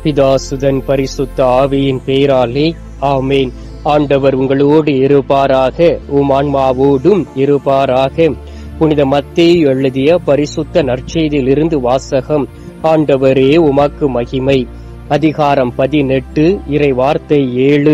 பிதாசுதன் பரிசுத்த ஆவியின் பெயராலே ஆமேன் ஆண்டவர் உங்களோடு இருப்பாராக உம் ஆன்மாவோடும் இருப்பாராக புனித மத்தேயு எழுதிய பரிசுத்த நற்செய்தியிலிருந்து வாசகம் ஆண்டவரே உமக்கு மகிமை அதிகாரம் பதினெட்டு இறை வார்த்தை ஏழு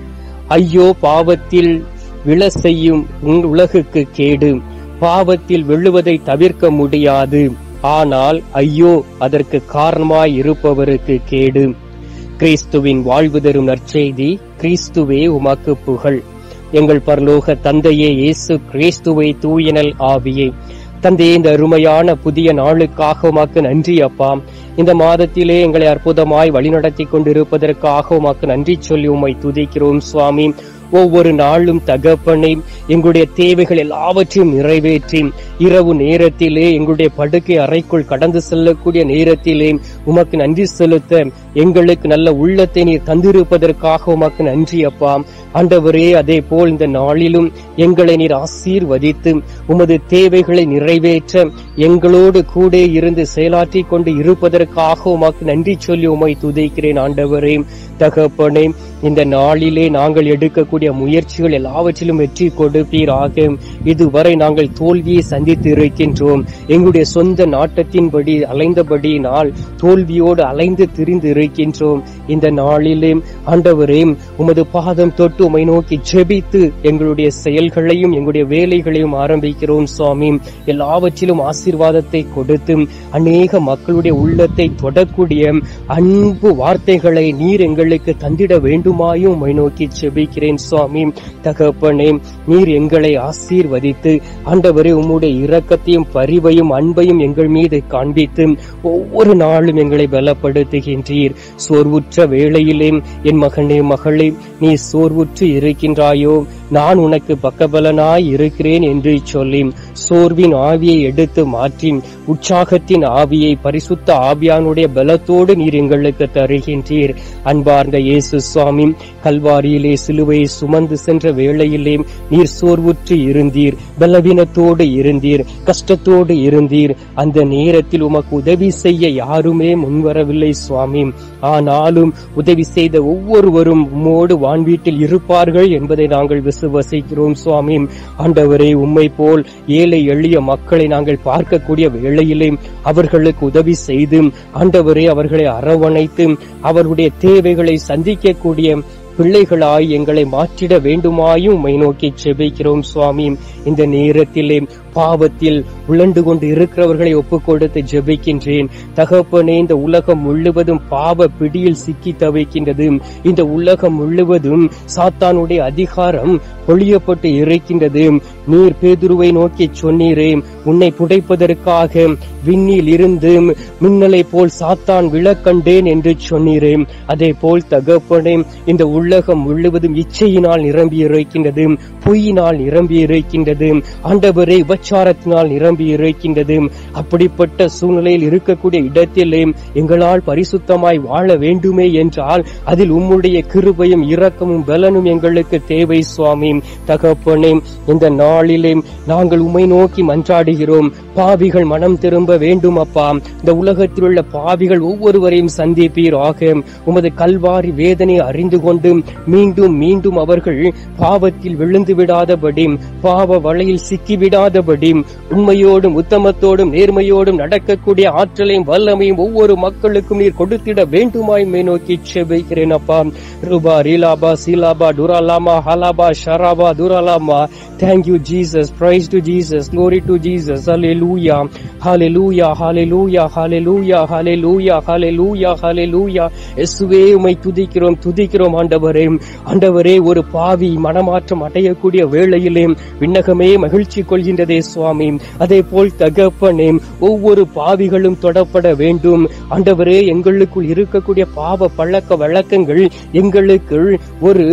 ஐயோ பாவத்தில் விழ செய்யும் உன் உலகுக்கு கேடு பாவத்தில் விழுவதை தவிர்க்க முடியாது ஆனால் ஐயோ அதற்கு காரணமாய் இருப்பவருக்கு கேடு கிறிஸ்துவின் வாழ்வு தரும் நற்செய்தி கிறிஸ்துவே உமக்கு புகழ் எங்கள் பரலோக தந்தையே இயேசு கிறிஸ்துவை தூயனல் ஆவியே தந்தையே இந்த அருமையான புதிய நாளுக்காக உமக்கு நன்றி அப்பா இந்த மாதத்திலே எங்களை அற்புதமாய் வழிநடத்தி கொண்டிருப்பதற்காக உமக்கு நன்றி சொல்லி உம்மை துதிக்கிறோம் சுவாமி ஒவ்வொரு நாளும் தகப்பனை எங்களுடைய தேவைகள் எல்லாவற்றையும் நிறைவேற்றி இரவு நேரத்திலே எங்களுடைய படுக்கை அறைக்குள் கடந்து செல்லக்கூடிய நேரத்திலே உமக்கு நன்றி செலுத்த எங்களுக்கு நல்ல உள்ளத்தை நீர் தந்திருப்பதற்காக உமக்கு நன்றி அப்பா ஆண்டவரே அதே போல் இந்த நாளிலும் எங்களை நீர் ஆசீர்வதித்து உமது தேவைகளை நிறைவேற்ற எங்களோடு கூட இருந்து செயலாற்றி கொண்டு இருப்பதற்காக உமக்கு நன்றி சொல்லி உமை துதைக்கிறேன் ஆண்டவரே தகப்பனே இந்த நாளிலே நாங்கள் எடுக்கக்கூடிய முயற்சிகள் எல்லாவற்றிலும் வெற்றி கொடுப்பீராக இதுவரை நாங்கள் தோல்வியை சந்தித்து இருக்கின்றோம் எங்களுடைய சொந்த நாட்டத்தின்படி அலைந்தபடியினால் தோல்வியோடு அலைந்து திரிந்து இருக்கின்றோம் இந்த நாளிலே ஆண்டவரே உமது பாதம் தொட்டு உமை நோக்கி ஜெபித்து எங்களுடைய செயல்களையும் எங்களுடைய வேலைகளையும் ஆரம்பிக்கிறோம் சுவாமி எல்லாவற்றிலும் ஆசீர்வாதத்தை கொடுத்து அநேக மக்களுடைய உள்ளத்தை தொடக்கூடிய அன்பு வார்த்தைகளை நீர் எங்களுக்கு தந்திட வேண்டுமாயும் உமை நோக்கி ஜெபிக்கிறேன் சுவாமி தகப்பனே நீர் எங்களை ஆசீர்வதித்து ஆண்டவரே உம்முடைய இரக்கத்தையும் பரிவையும் அன்பையும் எங்கள் மீது காண்பித்து ஒவ்வொரு நாளும் எங்களை பலப்படுத்துகின்றீர் சோர்வுற்ற வேளையிலே என் மகனே மகளே நீ சோர்வுற்று இருக்கின்றாயோ நான் உனக்கு பக்கபலனாய் இருக்கிறேன் என்று சொல்லி சோர்வின் ஆவியை எடுத்து மாற்றி உற்சாகத்தின் ஆவியை பரிசுத்த ஆவியானுடைய பலத்தோடு நீர் எங்களுக்கு தருகின்றீர் அன்பார்ந்த இயேசு சுவாமி கல்வாரியிலே சிலுவையை சுமந்து சென்ற வேளையிலே நீர் சோர்வுற்று இருந்தீர் பலவீனத்தோடு இருந்தீர் கஷ்டத்தோடு இருந்தீர் அந்த நேரத்தில் உமக்கு உதவி செய்ய யாருமே முன்வரவில்லை சுவாமி ஆனாலும் உதவி செய்த ஒவ்வொருவரும் உம்மோடு வான்வீட்டில் இருப்பார்கள் என்பதை நாங்கள் விசுவசிக்கிறோம் சுவாமி ஆண்டவரே உம்மை போல் ஏழை எளிய மக்களை நாங்கள் பார்க்கக்கூடிய வேளையிலே அவர்களுக்கு உதவி செய்து ஆண்டவரே அவர்களை அரவணைத்து அவர்களுடைய தேவைகளை சந்திக்கக்கூடிய பிள்ளைகளாய் எங்களை மாற்றிட வேண்டுமாயும் உம்மை நோக்கி செபிக்கிறோம் சுவாமி இந்த நேரத்திலே பாவத்தில் உழண்டு கொண்டு இருக்கிறவர்களை ஒப்புக் கொடுத்து ஜெபிக்கின்றேன் தகப்பனே இந்த உலகம் முழுவதும் பாவ பிடியில் சிக்கி தவிக்கின்றது இந்த உலகம் முழுவதும் சாத்தானுடைய அதிகாரம் பொழியப்பட்டு இருக்கின்றது நீர் பேதுருவை நோக்கி சொன்னீரே உன்னை புடைப்பதற்காக விண்ணில் இருந்து மின்னலை போல் சாத்தான் விழக்கண்டேன் என்று சொன்னீரே அதே போல் தகப்பனே இந்த உலகம் முழுவதும் இச்சையினால் நிரம்பி இருக்கின்றது பொய்யினால் நிரம்பி இருக்கின்றது ஆண்டவரே விபச்சாரத்தினால் நிரம்பி இருக்கின்றது அப்படிப்பட்ட சூழ்நிலையில் இருக்கக்கூடிய இடத்திலே எங்களால் பரிசுத்தமாய் வாழ வேண்டுமே என்றால் அதில் உம்முடைய கிருபையும் இரக்கமும் பலனும் எங்களுக்கு தேவை சுவாமி தகப்பனே இந்த நாளிலே நாங்கள் உமை நோக்கி மன்றாடுகிறோம் பாவிகள் மனம் திரும்ப வேண்டும் அப்பா இந்த உலகத்தில் உள்ள பாவிகள் ஒவ்வொருவரையும் சந்திப்பீராக உமது கல்வாரி வேதனை அறிந்து கொண்டு மீண்டும் மீண்டும் அவர்கள் பாவத்தில் விழுந்து விடாதபடி பாவ வலையில் சிக்கி விடாதபடி உண்மையோடும் உத்தமத்தோடும் நேர்மையோடும் நடக்கக்கூடிய ஆற்றலையும் வல்லமையும் ஒவ்வொரு மக்களுக்கும் நீர் கொடுத்திட வேண்டுமாய் மே நோக்கி செபிக்கிறேன் அப்பா ரூபா ரீலாபா சீலாபா டுராலாமா ஹலாபா ஷராபா துராலாமா thank you Jesus praise to Jesus glory to Jesus ஹalleluya ஹalleluya ஹalleluya ஹalleluya ஹalleluya ஹalleluya ஹalleluya இயேசுவே உம்மை துதிக்கிறோம் துதிக்கிறோம் ஆண்டவரே ஆண்டவரே ஒரு பாவி மனமாற்றம் அடையக்கூடிய வேளையிலே விண்ணகமே மகிழ்ச்சி கொள்கின்றதே சுவாமி அதே போல் தகப்பனே ஒவ்வொரு பாவிகளும் தொடப்பட வேண்டும் ஆண்டவரே எங்களுக்குள் இருக்கக்கூடிய பாவ பழக்க வழக்கங்கள் எங்களுக்கு ஒரு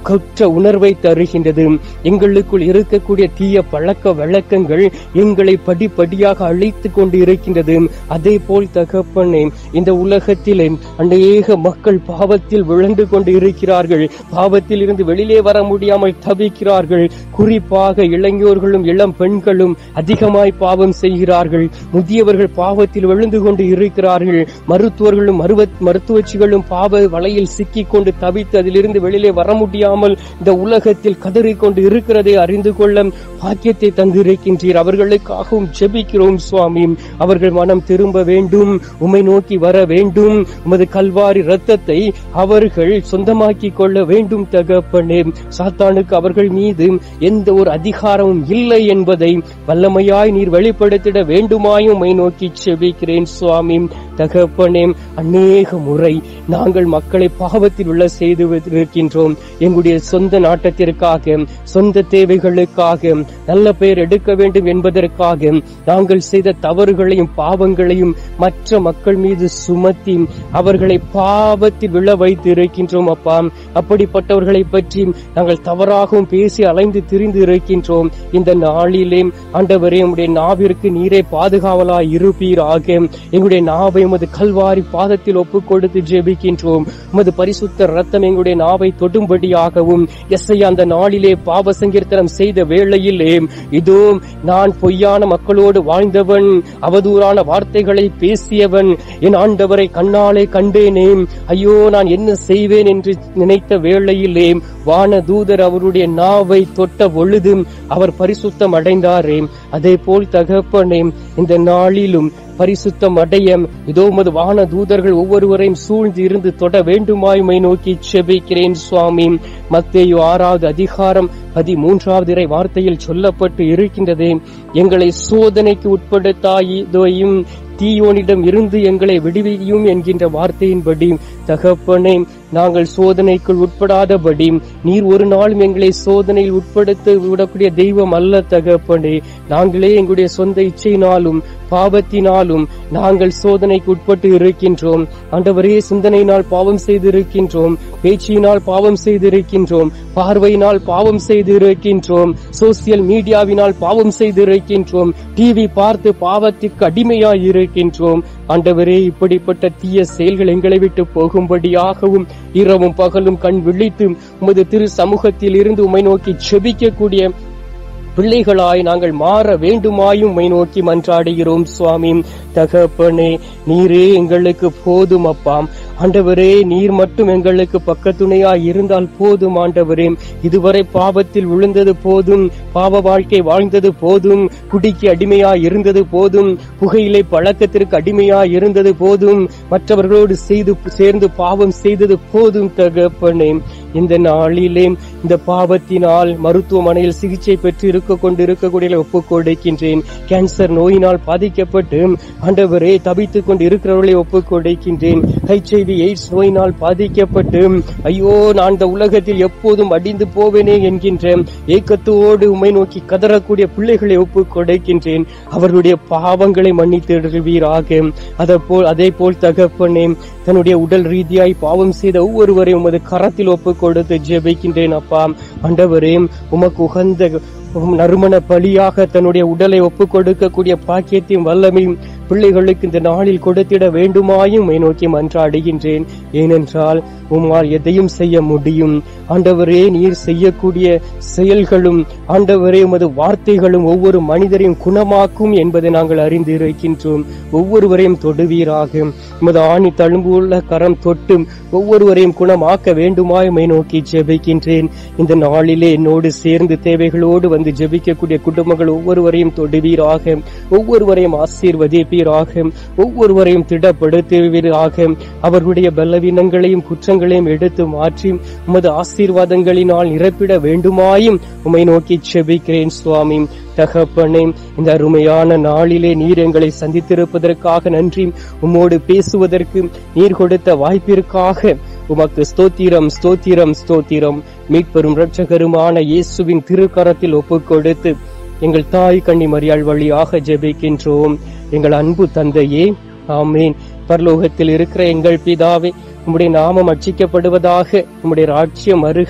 குற்ற உணர்வை தருகின்றது எங்களுக்குள் இருக்கக்கூடிய தீய பழக்க வழக்கங்கள் எங்களை படிப்படியாக அழைத்து கொண்டு இருக்கின்றது அதே போல் தகப்பனே இந்த உலகத்திலே அநேக மக்கள் பாவத்தில் விழுந்து கொண்டு இருக்கிறார்கள் பாவத்தில் இருந்து வெளியிலே வர முடியாமல் தவிக்கிறார்கள் குறிப்பாக இளைஞர்களும் இளம் பெண்களும் அதிகமாய் பாவம் செய்கிறார்கள் முதியவர்கள் பாவத்தில் விழுந்து கொண்டு இருக்கிறார்கள் மருத்துவர்களும் மருவ மருத்துவச்சிகளும் பாவ வலையில் சிக்கிக் கொண்டு தவித்து அதிலிருந்து வெளியிலே வர முடியாமல் இந்த உலகத்தில் கதறிக்கொண்டு இருக்கிறதை அறிந்து கொள்ள பாக்கியத்தை தந்திருக்கின்றீர் அவர்களுக்காகவும் ஜெபிக்கிறோம் சுவாமி அவர்கள் மனம் திரும்ப வேண்டும் உம்மை நோக்கி வர வேண்டும் உமது கல்வாரி ரத்தத்தை அவர்கள் சொந்தமாக்கி கொள்ள வேண்டும் தகப்பனே சாத்தானுக்கு அவர்கள் மீது எந்த ஒரு அதிகாரமும் இல்லை என்பதை வல்லமையாய் நீர் வெளிப்படுத்திட வேண்டுமாயும் உம்மை நோக்கி செபிக்கிறேன் சுவாமி தகப்பனே அநேக முறை நாங்கள் மக்களை பாவத்தில் உள்ள செய்து இருக்கின்றோம் எங்களுடைய சொந்த நாட்டத்திற்காக சொந்த தேவைகளுக்காக நல்ல பெயர் எடுக்க வேண்டும் என்பதற்காக நாங்கள் செய்த தவறுகளையும் பாவங்களையும் மற்ற மக்கள் மீது சுமத்தி அவர்களை பாவத்தில் விழ வைத்து இருக்கின்றோம் அப்பா அப்படிப்பட்டவர்களை பற்றி நாங்கள் தவறாகவும் பேசி அலைந்து திரிந்து இருக்கின்றோம் இந்த நாளிலே ஆண்டவரே உம்முடைய நாவிற்கு நீரே பாதுகாவலாய் இருப்பீராக எங்களுடைய நாவை உமது கல்வாரி பாதத்தில் ஒப்புக் கொடுத்து ஜெபிக்கின்றோம் உமது பரிசுத்த ரத்தம் எங்களுடைய நாவை தொடும்படியாகவும் எஸ்ஐ அந்த நாளிலே பாவ சங்கீர்த்தனம் செய்த வேளையிலே இதோ நான் பொய்யான மக்களோடு வாழ்ந்தவன் அவதூறான வார்த்தைகளை பேசியவன் என் ஆண்டவரை கண்ணாலே கண்டேனே ஐயோ நான் என்ன செய்வேன் என்று நினைத்த வேளையிலே வான தூதர் அவருடைய நாவை தொட்ட பொழுதும் அவர் பரிசுத்தம் அடைந்தாரே அதே போல் தகப்பனே இந்த நாளிலும் பரிசுத்தம் அடைய இதோ உமது வான தூதர்கள் ஒவ்வொருவரையும் சூழ்ந்து இருந்து தொட வேண்டுமாய்மை நோக்கி செபிக்கிறேன் சுவாமி மத்தேயு ஆறாவது அதிகாரம் பதிமூன்றாவது இறை வார்த்தையில் சொல்லப்பட்டு இருக்கின்றதே எங்களை சோதனைக்கு உட்படுத்தாயும் தீயோனிடம் இருந்து எங்களை விடுவியும் என்கின்ற வார்த்தையின்படி தகப்பனே நாங்கள் சோதனைக்குள் உட்படாதபடி நீர் ஒரு நாளும் எங்களை சோதனையில் உட்படுத்த விடக்கூடிய தெய்வம் அல்ல தகப்பனே நாங்களே எங்களுடைய சொந்த இச்சையினாலும் பாவத்தினாலும் நாங்கள் சோதனைக்கு உட்பட்டு இருக்கின்றோம் ஆண்டவரே சிந்தனையினால் பாவம் செய்திருக்கின்றோம் பேச்சினால் பாவம் செய்திருக்கின்றோம் பார்வையினால் பாவம் செய்திருக்கின்றோம் சோசியல் மீடியாவினால் பாவம் செய்திருக்கின்றோம் டிவி பார்த்து பாவத்திற்கு அடிமையாய் இருக்கின்றோம் ஆண்டவரே இப்படிப்பட்ட தீய செயல்கள் எங்களை விட்டு போகும்படியாகவும் இரவும் பகலும் கண் விழித்து உமது திரு சமூகத்தில் இருந்து உமை நோக்கி செபிக்கக்கூடிய பிள்ளைகளாய் நாங்கள் மாற வேண்டுமாயும் உம்மை நோக்கி மன்றாடுகிறோம் சுவாமி தகப்பனே நீரே எங்களுக்கு போதும் அப்பாம் ஆண்டவரே நீர் மட்டும் எங்களுக்கு பக்கத்துணையா இருந்தால் போதும் ஆண்டவரே இதுவரை பாவத்தில் விழுந்தது போதும் பாவ வாழ்க்கை வாழ்ந்தது போதும் குடிக்கு அடிமையா இருந்தது போதும் புகையிலை பழக்கத்திற்கு அடிமையா இருந்தது போதும் மற்றவர்களோடு செய்து சேர்ந்து பாவம் செய்தது போதும் தகப்பனே இந்த நாளிலே இந்த பாவத்தினால் மருத்துவமனையில் சிகிச்சை பெற்று இருக்க கொண்டு இருக்கக்கூடிய ஒப்புக் கொடுக்கின்றேன் கேன்சர் நோயினால் பாதிக்கப்பட்டு ஆண்டவரே தவித்துக் கொண்டு இருக்கிறவர்களை ஒப்புக் கொடுக்கின்றேன் ஹெச்ஐவி எய்ட்ஸ் நோயினால் பாதிக்கப்பட்டு ஐயோ நான் இந்த உலகத்தில் எப்போதும் அடிந்து போவேனே என்கின்ற ஏக்கத்தோடு உமை நோக்கி கதறக்கூடிய பிள்ளைகளை ஒப்புக் கொடுக்கின்றேன் அவர்களுடைய பாவங்களை மன்னித்திடுவீராக அதே போல் அதே போல் தகப்பனே தன்னுடைய உடல் ரீதியாய் பாவம் செய்த ஒவ்வொருவரையும் உமது கரத்தில் ஒப்புக் கொடுத்து ஜெபிக்கின்றேன் அப்பா ஆண்டவரே உமக்கு உகந்த உம் நறுமண பலியாக தன்னுடைய உடலை ஒப்புக் கொடுக்கக்கூடிய பாக்கியத்தையும் வல்லமையும் பிள்ளைகளுக்கு இந்த நாளில் கொடுத்திட வேண்டுமாயும் உம்மை நோக்கி மன்றாடுகின்றேன் ஏனென்றால் உம்மால் எதையும் செய்ய முடியும் ஆண்டவரே நீர் செய்யக்கூடிய செயல்களும் ஆண்டவரே உமது வார்த்தைகளும் ஒவ்வொரு மனிதரையும் குணமாக்கும் என்பதை நாங்கள் அறிந்து இருக்கின்றோம் ஒவ்வொருவரையும் தொடுவீராக உமது ஆணி தழும்புள்ள கரம் தொட்டு ஒவ்வொருவரையும் குணமாக்க வேண்டுமாய் உம்மை நோக்கி ஜெபிக்கின்றேன் இந்த நாளிலே என்னோடு சேர்ந்து தேவைகளோடு வந்து ஜெபிக்கக்கூடிய குடும்பங்கள் ஒவ்வொருவரையும் தொடுவீராக ஒவ்வொருவரையும் ஆசீர்வதிப்பீராக ஒவ்வொருவரையும் திடப்படுத்துவீராக அவர்களுடைய பலவீனங்களையும் குற்றங்களையும் எடுத்து மாற்றி உமது ஆசீர்வாதங்களினால் நிரப்பிட வேண்டுமாயும் உம்மை நோக்கி செபிக்கிறேன் சுவாமி தகப்பனே இந்த அருமையான நாளிலே நீர் எங்களை சந்தித்திருப்பதற்காக நன்றி உம்மோடு பேசுவதற்கு நீர் கொடுத்த வாய்ப்பிற்காக உமக்கு ஸ்தோத்திரம் ஸ்தோத்திரம் ஸ்தோத்திரம் மீட்பெரும் இரட்சகருமான இயேசுவின் திருக்கரத்தில் ஒப்புக் கொடுத்து எங்கள் தாய் கன்னி மரியாள் வழியாக ஜெபிக்கின்றோம் எங்கள் அன்பு தந்தையே ஆமேன் பரலோகத்தில் இருக்கிற எங்கள் பிதாவே உம்முடைய நாமம் அர்ச்சிக்கப்படுவதாக உம்முடைய ராஜ்யம் அருக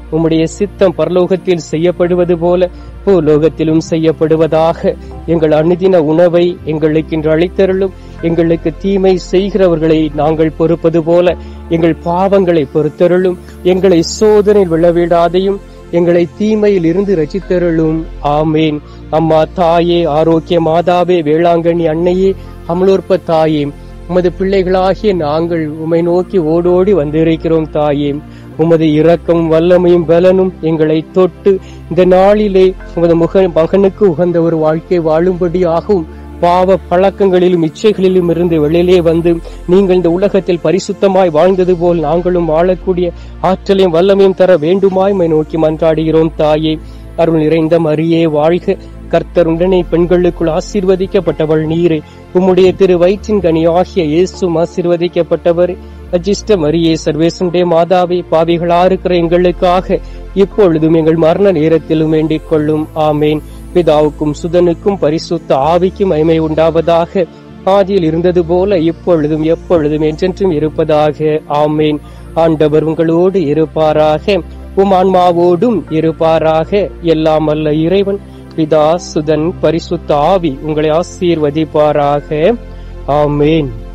உம்முடைய சித்தம் பரலோகத்தில் செய்யப்படுவது போல பூலோகத்திலும் செய்யப்படுவதாக எங்கள் அனுதின உணவை எங்களுக்கு இன்று அளித்தருளும் எங்களுக்கு தீமை செய்கிறவர்களை நாங்கள் பொறுப்பது போல எங்கள் பாவங்களை பொறுத்தருளும் எங்களை சோதனையில் விழவிடாதையும் எங்களை தீமையில் இருந்து ரசித்தருளும் ஆமேன் அம்மா தாயே ஆரோக்கிய மாதாவே வேளாங்கண்ணி அன்னையே அமலோற்ப தாயே உமது பிள்ளைகளாகிய நாங்கள் உமை நோக்கி ஓடோடி வந்திருக்கிறோம் தாயே உமது இரக்கமும் வல்லமையும் பலனும் எங்களை தொட்டு இந்த நாளிலே உமது முக மகனுக்கு உகந்த ஒரு வாழ்க்கை வாழும்படியாகவும் பாவ பழக்கங்களிலும் இச்சைகளிலும் இருந்து வெளியிலே வந்து நீங்கள் இந்த உலகத்தில் பரிசுத்தமாய் வாழ்ந்தது போல் நாங்களும் வாழக்கூடிய ஆற்றலையும் வல்லமையும் தர வேண்டுமாய் மை நோக்கி மன்றாடுகிறோம் தாயே அருள் நிறைந்த மரியே வாழ்க கர்த்தர் உடனே பெண்களுக்குள் ஆசீர்வதிக்கப்பட்டவள் நீரே உம்முடைய திரு வயிற்றின் கனி ஆகிய இயேசும் ஆசீர்வதிக்கப்பட்டவர் அஜிஷ்ட மரியே சர்வேசனுடைய மாதாவே பாவிகளா இருக்கிற எங்களுக்காக இப்பொழுதும் எங்கள் மரண நேரத்திலும் வேண்டிக் கொள்ளும் ஆமேன் பிதாவுக்கும் சுதனுக்கும் பரிசுத்த ஆவிக்கும் மகிமை உண்டாவதாக ஆதியில் இருந்தது போல இப்பொழுதும் எப்பொழுதும் என்றென்றும் இருப்பதாக ஆமேன் ஆண்டவர் உங்களோடு இருப்பாராக உம் ஆன்மாவோடும் இருப்பாராக எல்லாம் அல்ல இறைவன் பிதா சுதன் பரிசுத்த ஆவி உங்களை ஆசீர்வதிப்பாராக ஆமேன்